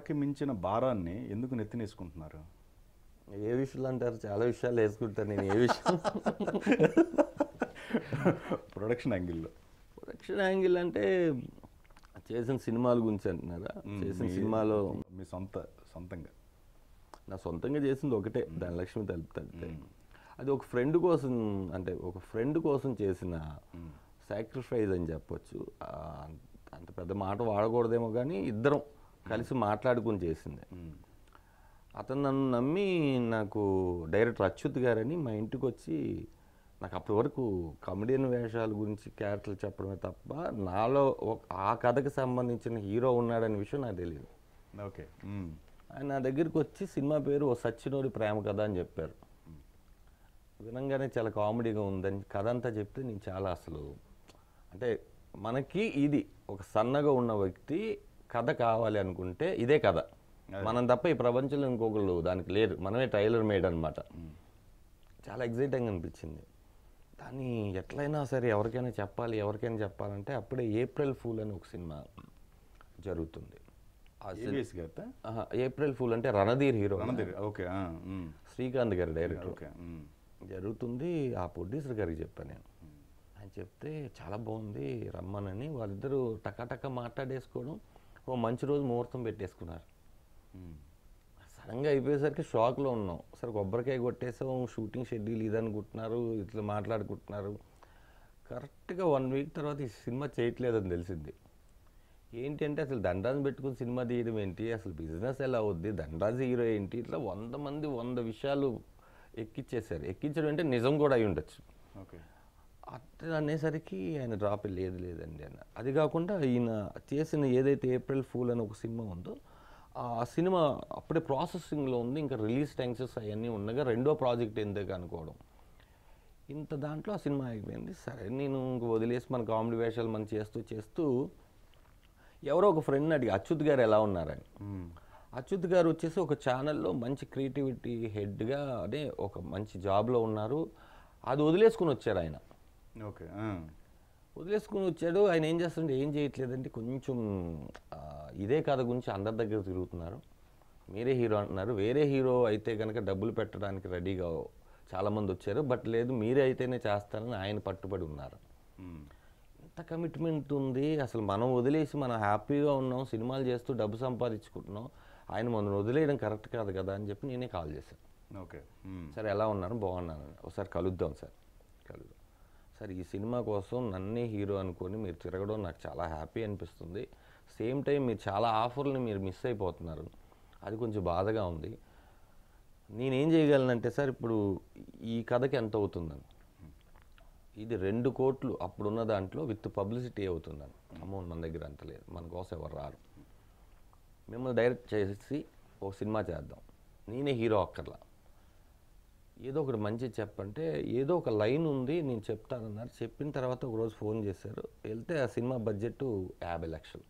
తలకి మించిన భారాన్ని ఎందుకు నెత్తినేసుకుంటున్నారు ఏ విషయాలు అంటారు చాలా విషయాలు వేసుకుంటాను నేను ఏ విషయం ప్రొడక్షన్ యాంగిల్లో ప్రొడక్షన్ యాంగిల్ అంటే చేసిన సినిమాల గురించి అంటున్నారా చేసిన సినిమాలో మీ సొంత సొంతంగా నా సొంతంగా చేసింది ఒకటే ధనలక్ష్మి తలుపు తడితే అది ఒక ఫ్రెండ్ కోసం అంటే ఒక ఫ్రెండ్ కోసం చేసిన సాక్రిఫైస్ అని చెప్పొచ్చు ఆ, అంత పెద్ద మాట వాడకూడదేమో కానీ ఇద్దరం కలిసి మాట్లాడుకుని చేసింది అతను నన్ను నమ్మి నాకు డైరెక్టర్ అచ్యుత్ గారని మా ఇంటికి వచ్చి నాకు అప్పటి వరకు కమెడియన్ వేషాల గురించి క్యారెక్టర్లు చెప్పడమే తప్ప నాలో ఒక ఆ కథకు సంబంధించిన హీరో ఉన్నాడనే విషయం నాకు తెలియదు ఓకే ఆయన నా దగ్గరికి వచ్చి సినిమా పేరు ఓ సచ్చినోడి ప్రేమ కథ అని చెప్పారు వినంగానే చాలా కామెడీగా ఉందని కథ అంతా చెప్తే నేను చాలా అసలు అంటే మనకి ఇది ఒక సన్నగా ఉన్న వ్యక్తి కథ కావాలి అనుకుంటే ఇదే కథ మనం తప్ప ఈ ప్రపంచంలో ఇంకొకళ్ళు దానికి లేరు మనమే టైలర్ మేడ్ అనమాట చాలా ఎగ్జైటింగ్ అనిపించింది దాన్ని ఎట్లయినా సరే ఎవరికైనా చెప్పాలి ఎవరికైనా చెప్పాలంటే అప్పుడే ఏప్రిల్ ఫూల్ అని ఒక సినిమా జరుగుతుంది ఆ సి- ఏబిఎస్ గారితో ఆహా, ఏప్రిల్ ఫూల్ అంటే రణధీర్ హీరో రణధీర్ ఓకే శ్రీకాంత్ గారి డైరెక్టర్ ఓకే జరుగుతుంది ఆ ప్రొడ్యూసర్ గారికి చెప్పాను నేను ఆయన చెప్తే చాలా బాగుంది రమ్మనని వాళ్ళిద్దరూ టకాటక మాట్లాడేసుకోవడం ఓ మంచి రోజు ముహూర్తం పెట్టేసుకున్నారు సడన్గా అయిపోయేసరికి షాక్లో ఉన్నాం సరే కొబ్బరికాయ కొట్టేసాం షూటింగ్ షెడ్యూల్ ఇదనుకుంటున్నారు ఇట్లా మాట్లాడుకుంటున్నారు కరెక్ట్గా వన్ వీక్ తర్వాత ఈ సినిమా చేయట్లేదని తెలిసింది ఏంటి అంటే అసలు దండాన్ని పెట్టుకుని సినిమా తీయడం ఏంటి అసలు బిజినెస్ ఎలా అవుద్ది దండాజ్ హీరో ఏంటి ఇట్లా వంద మంది వంద విషయాలు ఎక్కిచ్చేసారు ఎక్కించడం అంటే నిజం కూడా అయి ఉండొచ్చు ఓకే అట్లా అనేసరికి ఆయన డ్రాప్ లేదు లేదండి అన్న అది కాకుండా ఈయన చేసిన ఏదైతే ఏప్రిల్ ఫూల్ అని ఒక సినిమా ఉందో ఆ సినిమా అప్పుడే ప్రాసెసింగ్లో ఉంది ఇంకా రిలీజ్ టైమ్సెస్ అవన్నీ ఉండగా రెండో ప్రాజెక్ట్ ఎందుకు అనుకోవడం ఇంత దాంట్లో ఆ సినిమా అయిపోయింది సరే నేను ఇంక వదిలేసి మన కామెడీ వేషాలు మనం చేస్తూ చేస్తూ ఎవరో ఒక ఫ్రెండ్ని అడిగి అచ్యుత్ గారు ఎలా ఉన్నారని అచ్యుత్ గారు వచ్చేసి ఒక ఛానల్లో మంచి క్రియేటివిటీ హెడ్గా అదే ఒక మంచి జాబ్లో ఉన్నారు అది వదిలేసుకుని వచ్చారు ఆయన ఓకే వదిలేసుకుని వచ్చాడు ఆయన ఏం చేస్తుంటే ఏం చేయట్లేదంటే కొంచెం ఆ, ఇదే కథ గురించి అందరి దగ్గర తిరుగుతున్నారు మీరే హీరో అంటున్నారు వేరే హీరో అయితే కనుక డబ్బులు పెట్టడానికి రెడీగా చాలామంది వచ్చారు బట్ లేదు మీరే అయితేనే చేస్తారని ఆయన పట్టుబడి ఉన్నారు ఎంత కమిట్మెంట్ ఉంది అసలు మనం వదిలేసి మనం హ్యాపీగా ఉన్నాం సినిమాలు చేస్తూ డబ్బు సంపాదించుకుంటున్నాం ఆయన మనం వదిలేయడం కరెక్ట్ కాదు కదా అని చెప్పి నేనే కాల్ చేశాను ఓకే సార్ ఎలా ఉన్నారు బాగున్నాను ఒకసారి కలుద్దాం సార్ కలుద్దాం సార్ ఈ సినిమా కోసం నన్నే హీరో అనుకొని మీరు తిరగడం నాకు చాలా హ్యాపీ అనిపిస్తుంది సేమ్ టైం మీరు చాలా ఆఫర్లు మీరు మిస్ అయిపోతున్నారు అది కొంచెం బాధగా ఉంది నేనేం చేయగలనంటే సార్ ఇప్పుడు ఈ కథకి ఎంత అవుతుందని ఇది రెండు కోట్లు అప్పుడున్న దాంట్లో విత్ పబ్లిసిటీ అవుతుందని అమౌంట్ మన దగ్గర అంత లేదు మన కోసం ఎవరు రారు మిమ్మల్ని డైరెక్ట్ చేసి ఓ సినిమా చేద్దాం నేనే హీరో అక్కర్లా ఏదో ఒకటి మంచి చెప్పంటే ఏదో ఒక లైన్ ఉంది నేను చెప్తానన్నారు చెప్పిన తర్వాత ఒకరోజు ఫోన్ చేశారు వెళ్తే ఆ సినిమా బడ్జెట్ యాభై లక్షలు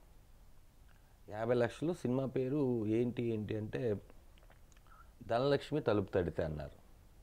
యాభై లక్షలు సినిమా పేరు ఏంటి ఏంటి అంటే ధనలక్ష్మి తలుపు తడితే అన్నారు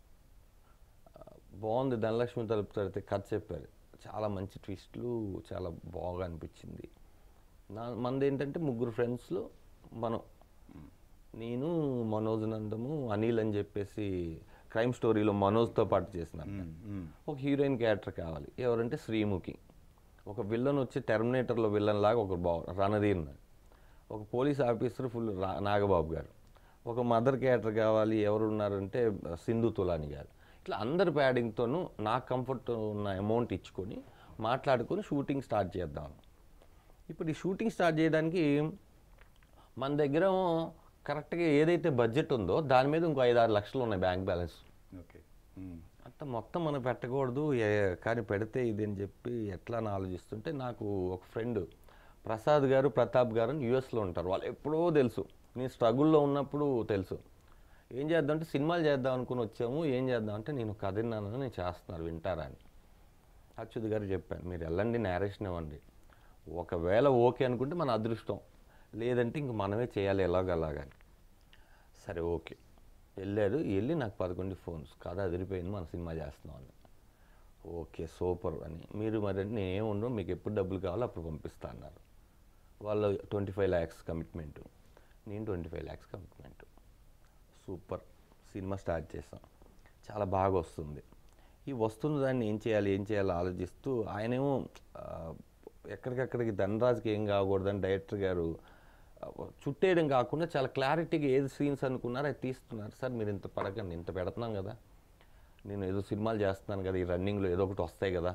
ఆ, బాగుంది ధనలక్ష్మి తలుపు తడితే కథ చెప్పారు చాలా మంచి ట్విస్ట్లు చాలా బాగా అనిపించింది నా మనది ఏంటంటే ముగ్గురు ఫ్రెండ్స్లో మనం నేను మనోజ్ నందము అనిల్ అని చెప్పేసి క్రైమ్ స్టోరీలో మనోజ్తో పాటు చేసిన ఒక హీరోయిన్ క్యారెక్టర్ కావాలి ఎవరంటే శ్రీముఖి ఒక విల్లన్ వచ్చి టెర్మినేటర్లో విల్లన్ లాగా ఒక బాగు రణధీర్ నాగ్. ఒక పోలీస్ ఆఫీసర్ ఫుల్ రా- నాగబాబు గారు ఒక మదర్ క్యారెక్టర్ కావాలి ఎవరు ఉన్నారంటే సింధు తులాని గారు ఇట్లా అందరి ప్యాడింగ్తోనూ నాకు కంఫర్ట్ ఉన్న అమౌంట్ ఇచ్చుకొని మాట్లాడుకొని షూటింగ్ స్టార్ట్ చేద్దాం ఇప్పుడు ఈ షూటింగ్ స్టార్ట్ చేయడానికి మన దగ్గర కరెక్ట్గా ఏదైతే బడ్జెట్ ఉందో దాని మీద ఇంకో ఐదు ఆరు లక్షలు ఉన్నాయి బ్యాంక్ బ్యాలెన్స్ ఓకే అంత మొత్తం మనం పెట్టకూడదు ఏ- కానీ పెడితే ఇది అని చెప్పి ఎట్లా అని ఆలోచిస్తుంటే నాకు ఒక ఫ్రెండ్ ప్రసాద్ గారు ప్రతాప్ గారు అని యూఎస్లో ఉంటారు వాళ్ళు ఎప్పుడో తెలుసు నేను స్ట్రగుల్లో ఉన్నప్పుడు తెలుసు ఏం చేద్దాం అంటే సినిమాలు చేద్దాం అనుకుని వచ్చాము ఏం చేద్దాం అంటే నేను కథ విన్నాను నేను చేస్తున్నారు వింటారా అని అచ్యుత్ గారు చెప్పాను మీరు వెళ్ళండి నేరేషన్ ఇవ్వండి ఒకవేళ ఓకే అనుకుంటే మన అదృష్టం లేదంటే ఇంక మనమే చేయాలి ఎలాగలాగని సరే ఓకే వెళ్ళారు వెళ్ళి నాకు పదకొండు ఫోన్స్ కథ అదిరిపోయింది మన సినిమా చేస్తున్నాం అని ఓకే సూపర్ అని మీరు మరి అంటే నేనేం ఉండవు మీకు ఎప్పుడు డబ్బులు కావాలో అప్పుడు పంపిస్తా అన్నారు వాళ్ళు ట్వంటీ ఫైవ్ ల్యాక్స్ కమిట్మెంట్ నేను twenty five lakhs commitment super cinema start చేసాం చాలా బాగా వస్తుంది ఈ వస్తున్న దాన్ని ఏం చేయాలి ఏం చేయాలి ఆలోచిస్తూ ఆయనేమో ఆ, ఎక్కడికక్కడికి ధనరాజ్కి ఏం కాకూడదని డైరెక్టర్ గారు ఆ, చుట్టేయడం కాకుండా చాలా క్లారిటీగా ఏది సీన్స్ అనుకున్నారో అది తీస్తున్నారు సార్ మీరు ఇంత పడకండి ఇంత పెడుతున్నాం కదా నేను ఏదో సినిమాలు చేస్తున్నాను కదా ఈ రన్నింగ్లో ఏదో ఒకటి వస్తాయి కదా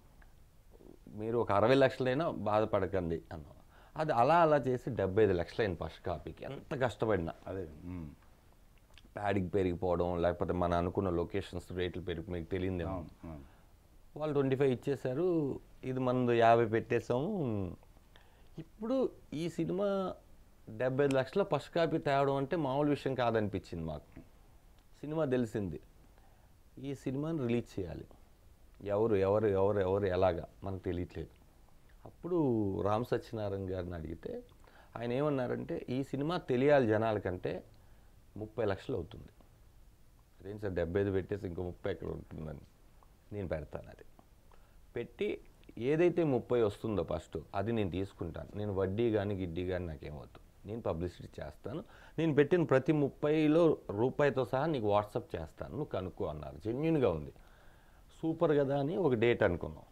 మీరు ఒక అరవై లక్షలైనా బాధపడకండి అన్నాం అది అలా అలా చేసి డెబ్బై ఐదు లక్షలైన ఫస్ట్ కాపీకి ఎంత కష్టపడినా అదే మ్మ్. ప్యాడింగ్ పెరిగిపోవడం లేకపోతే మన అనుకున్న లొకేషన్స్ రేట్లు పెరిగి మీకు తెలియదు అవును, అవును. వాళ్ళు ట్వంటీ ఫైవ్ ఇచ్చేశారు ఇది మనది యాభై పెట్టేసాము ఇప్పుడు ఈ సినిమా డెబ్బై ఐదు లక్షల ఫస్ట్ కాపీ తేవడం అంటే మామూలు విషయం కాదనిపించింది మాకు సినిమా తెలిసింది ఈ సినిమాని రిలీజ్ చేయాలి ఎవరు ఎవరు ఎవరు ఎవరు ఎలాగా మనకు తెలియట్లేదు అప్పుడు రామ్ సత్యనారాయణ గారిని అడిగితే ఆయన ఏమన్నారంటే ఈ సినిమా తెలియాలి జనాలకంటే ముప్పై లక్షలు అవుతుంది అదేం సార్ డెబ్బై ఐదు పెట్టేసి ఇంకో ముప్పై ఎక్కడ ఉంటుందని నేను పెడతాను అది పెట్టి ఏదైతే ముప్పై వస్తుందో ఫస్ట్ అది నేను తీసుకుంటాను నేను వడ్డీ కానీ గిడ్డీ కానీ నాకేమవుతుంది నేను పబ్లిసిటీ చేస్తాను నేను పెట్టిన ప్రతి ముప్పైలో రూపాయితో సహా నీకు వాట్సాప్ చేస్తాను నువ్వు కనుక్కో అన్నారు జెన్యున్గా ఉంది సూపర్ కదా అని ఒక డేట్ అనుకున్నాం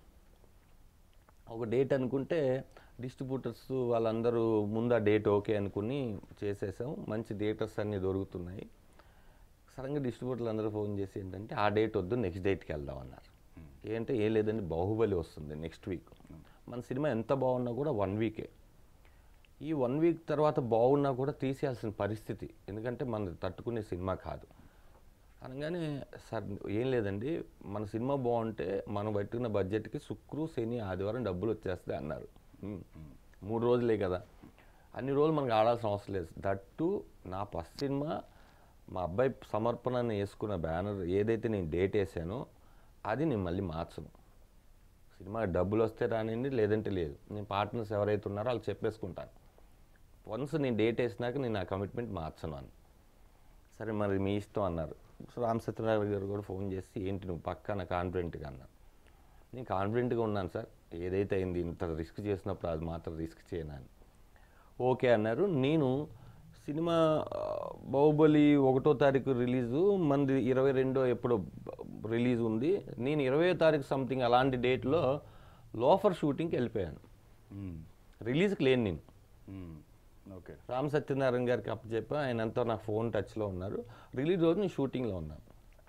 ఒక డేట్ అనుకుంటే డిస్ట్రిబ్యూటర్స్ వాళ్ళందరూ ముందు ఆ డేట్ ఓకే అనుకుని చేసేసాం మంచి థియేటర్స్ అన్నీ దొరుకుతున్నాయి సడన్గా డిస్ట్రిబ్యూటర్లు అందరూ ఫోన్ చేసి ఏంటంటే ఆ డేట్ వద్దు నెక్స్ట్ డేట్కి వెళ్దాం అన్నారు ఏంటంటే ఏం లేదండి బాహుబలి వస్తుంది నెక్స్ట్ వీక్ మన సినిమా ఎంత బాగున్నా కూడా వన్ వీకే ఈ వన్ వీక్ తర్వాత బాగున్నా కూడా తీసేయాల్సిన పరిస్థితి ఎందుకంటే మన తట్టుకునే సినిమా కాదు అనగానే సార్ ఏం లేదండి మన సినిమా బాగుంటే మనం పెట్టుకున్న బడ్జెట్కి శుక్రు శని ఆదివారం డబ్బులు వచ్చేస్తాయి అన్నారు ఉమ్. మూడు రోజులే కదా అన్ని రోజులు మనకు ఆడాల్సిన అవసరం లేదు దట్టు నా ఫస్ట్ సినిమా మా అబ్బాయి సమర్పణని వేసుకున్న బ్యానర్ ఏదైతే నేను డేట్ వేసానో అది నేను మళ్ళీ మార్చను సినిమా డబ్బులు వస్తే రానివ్వండి లేదంటే లేదు నేను పార్ట్నర్స్ ఎవరైతే ఉన్నారో వాళ్ళు చెప్పేసుకుంటాను వన్స్ నేను డేట్ వేసినాక నేను ఆ కమిట్మెంట్ మార్చను అని సరే మరి మీ ఇష్టం అన్నారు సో రామ్ సత్యనారాయణ గారు కూడా ఫోన్ చేసి ఏంటి నువ్వు పక్కన కాన్ఫిడెంట్గా అన్నారు నేను కాన్ఫిడెంట్గా ఉన్నాను సార్ ఏదైతే అయింది ఇంత రిస్క్ చేసినప్పుడు అది మాత్రం రిస్క్ చేయను అని ఓకే అన్నారు నేను సినిమా ఆ, బాహుబలి ఒకటో తారీఖు రిలీజు మంది ఇరవై రెండో ఎప్పుడో రిలీజ్ ఉంది నేను ఇరవై తారీఖు సంథింగ్ అలాంటి డేట్లో లోఫర్ షూటింగ్కి వెళ్ళిపోయాను మ్మ్. రిలీజ్కి లేను నేను మ్మ్. ఓకే రామ్ సత్యనారాయణ గారికి అప్పచెప్పా ఆయన అంతా నాకు ఫోన్ టచ్లో ఉన్నారు రిలీజ్ రోజు నేను షూటింగ్లో ఉన్నాను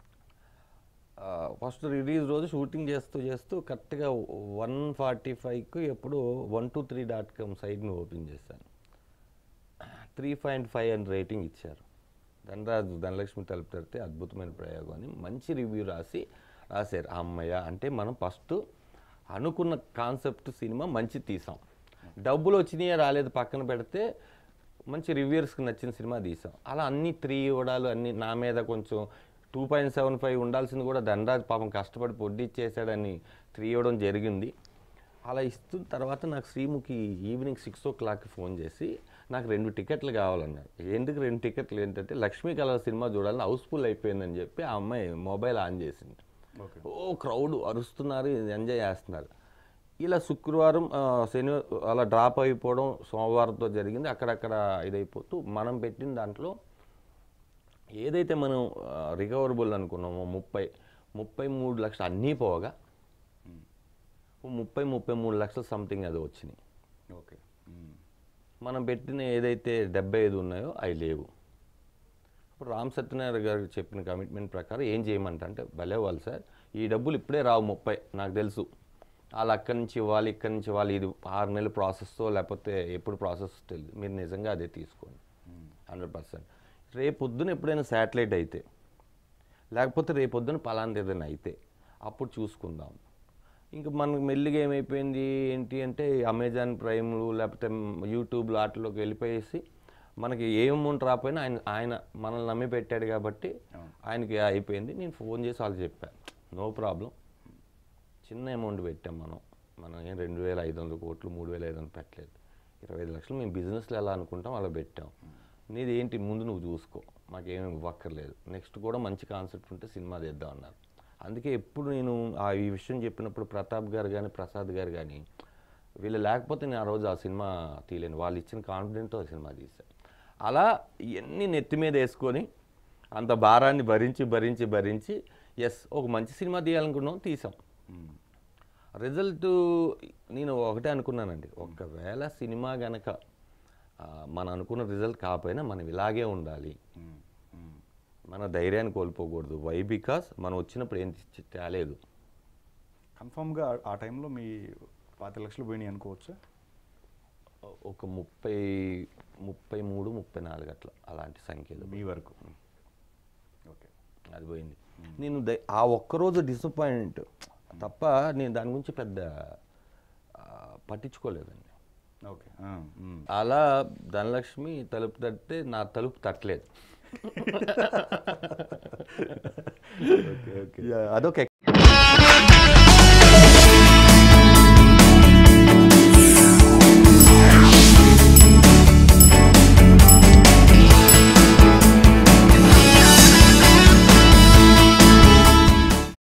ఫస్ట్ రిలీజ్ రోజు షూటింగ్ చేస్తూ చేస్తూ కరెక్ట్గా వన్ ఫార్టీ ఫైవ్కి ఎప్పుడు one two three dot com సైట్ని ఓపెన్ చేశాను త్రీ పాయింట్ ఫైవ్ అని రేటింగ్ ఇచ్చారు ధనరాజు ధనలక్ష్మి తలుపు తెరితే అద్భుతమైన ప్రయోగం అని మంచి రివ్యూ రాసి రాశారు అమ్మయ్య అంటే మనం ఫస్ట్ అనుకున్న కాన్సెప్ట్ సినిమా మంచి తీసాం డబ్బులు వచ్చినాయో రాలేదు పక్కన పెడితే మంచి రివ్యూర్స్కి నచ్చిన సినిమా తీసాం అలా అన్ని త్రీ ఇవ్వడాలు అన్ని నా మీద కొంచెం టూ పాయింట్ సెవెన్ ఫైవ్ ఉండాల్సింది కూడా ధనరాజ్ పాపం కష్టపడి పొడ్డిచ్చేసాడని త్రీ ఇవ్వడం జరిగింది అలా ఇస్తున్న తర్వాత నాకు శ్రీముఖి ఈవినింగ్ సిక్స్ ఓ క్లాక్కి ఫోన్ చేసి నాకు రెండు టికెట్లు కావాలన్నారు ఎందుకు రెండు టికెట్లు ఏంటంటే లక్ష్మీ కళ సినిమా చూడాలని హౌస్ఫుల్ అయిపోయిందని చెప్పి ఆ అమ్మాయి మొబైల్ ఆన్ చేసింది ఓకే ఓ క్రౌడ్ అరుస్తున్నారు ఎంజాయ్ చేస్తున్నారు ఇలా శుక్రవారం ఆ, శని అలా డ్రాప్ అయిపోవడం సోమవారంతో జరిగింది అక్కడక్కడ ఇదైపోతూ మనం పెట్టిన దాంట్లో ఏదైతే మనం రికవరబుల్ అనుకున్నామో ముప్పై ముప్పై మూడు లక్షలు అన్నీ పోగా ఓ ముప్పై ముప్పై మూడు లక్షలు సంథింగ్ అది వచ్చినాయి ఓకే మ్మ్. మనం పెట్టిన ఏదైతే డెబ్బై ఐదు ఉన్నాయో అవి లేవు ఇప్పుడు రామ్ సత్యనారాయణ గారు చెప్పిన కమిట్మెంట్ ప్రకారం ఏం చేయమంట అంటే భలే వాళ్ళు సార్ ఈ డబ్బులు ఇప్పుడే రావు ముప్పై నాకు తెలుసు వాళ్ళు అక్కడి నుంచి ఇవ్వాలి ఇక్కడి నుంచి ఇవ్వాలి ఇది ఆరు నెలల ప్రాసెస్తో లేకపోతే ఎప్పుడు ప్రాసెస్ తెలియదు మీరు నిజంగా అదే తీసుకోండి హండ్రెడ్ పర్సెంట్ రేపు పొద్దున ఎప్పుడైనా శాటిలైట్ అయితే లేకపోతే రేపు పొద్దున పలాంటి ఏదైనా అయితే అప్పుడు చూసుకుందాం ఇంకా మనకు మెల్లిగా ఏమైపోయింది ఏంటి అంటే అమెజాన్ ప్రైమ్లు లేకపోతే యూట్యూబ్లు వాటిలోకి వెళ్ళిపోయేసి మనకి ఏ అమౌంట్ రాకపోయినా ఆయన ఆయన మనల్ని నమ్మి పెట్టాడు కాబట్టి ఆయనకి అయిపోయింది నేను ఫోన్ చేసి వాళ్ళు చెప్పాను నో ప్రాబ్లం చిన్న అమౌంట్ పెట్టాం మనం మనం ఏం రెండు వేల ఐదు వందల కోట్లు మూడు వేల ఐదు వందలు పెట్టలేదు ఇరవై ఐదు లక్షలు మేము బిజినెస్లో ఎలా అనుకుంటాం అలా పెట్టాం నీది ఏంటి ముందు నువ్వు చూసుకో మాకేమి ఇవ్వక్కర్లేదు నెక్స్ట్ కూడా మంచి కాన్సెప్ట్ ఉంటే సినిమా తీద్దాం అన్నారు అందుకే ఎప్పుడు నేను ఆ ఈ విషయం చెప్పినప్పుడు ప్రతాప్ గారు కానీ ప్రసాద్ గారు కానీ వీళ్ళు లేకపోతే నేను ఆ రోజు ఆ సినిమా తీయలేను వాళ్ళు ఇచ్చిన కాన్ఫిడెంట్తో ఆ సినిమా తీశాను అలా ఇవన్నీ నెత్తి మీద వేసుకొని అంత భారాన్ని భరించి భరించి భరించి ఎస్ ఒక మంచి సినిమా తీయాలనుకున్నాం తీసాం మ్మ్. రిజల్ట్ నేను ఒకటే అనుకున్నానండి ఒకవేళ సినిమా గనక ఆ, మనం అనుకున్న రిజల్ట్ కాకపోయినా మనం ఇలాగే ఉండాలి మ్మ్. మ్మ్. మన ధైర్యాన్ని కోల్పోకూడదు వై బికాస్ మనం వచ్చినప్పుడు ఏం తెచ్చి- తేలేదు కన్ఫామ్గా ఆ- ఆ టైంలో మీ పాతి లక్షలు పోయినాయి అనుకోవచ్చా ఒక ముప్పై ముప్పై మూడు ముప్పై నాలుగు అట్లా అలాంటి సంఖ్యలు మీ వరకు ఓకే అది పోయింది నేను దై- ఆ ఒక్కరోజు డిసప్పాయింట్ తప్ప నేను దాని గురించి పెద్ద ఆ, పట్టించుకోలేదండి ఓకే ఆ, మ్మ్. అలా ధనలక్ష్మి తలుపు తడితే నా తలుపు తట్టలేదు ఓకే ఓకే అదొక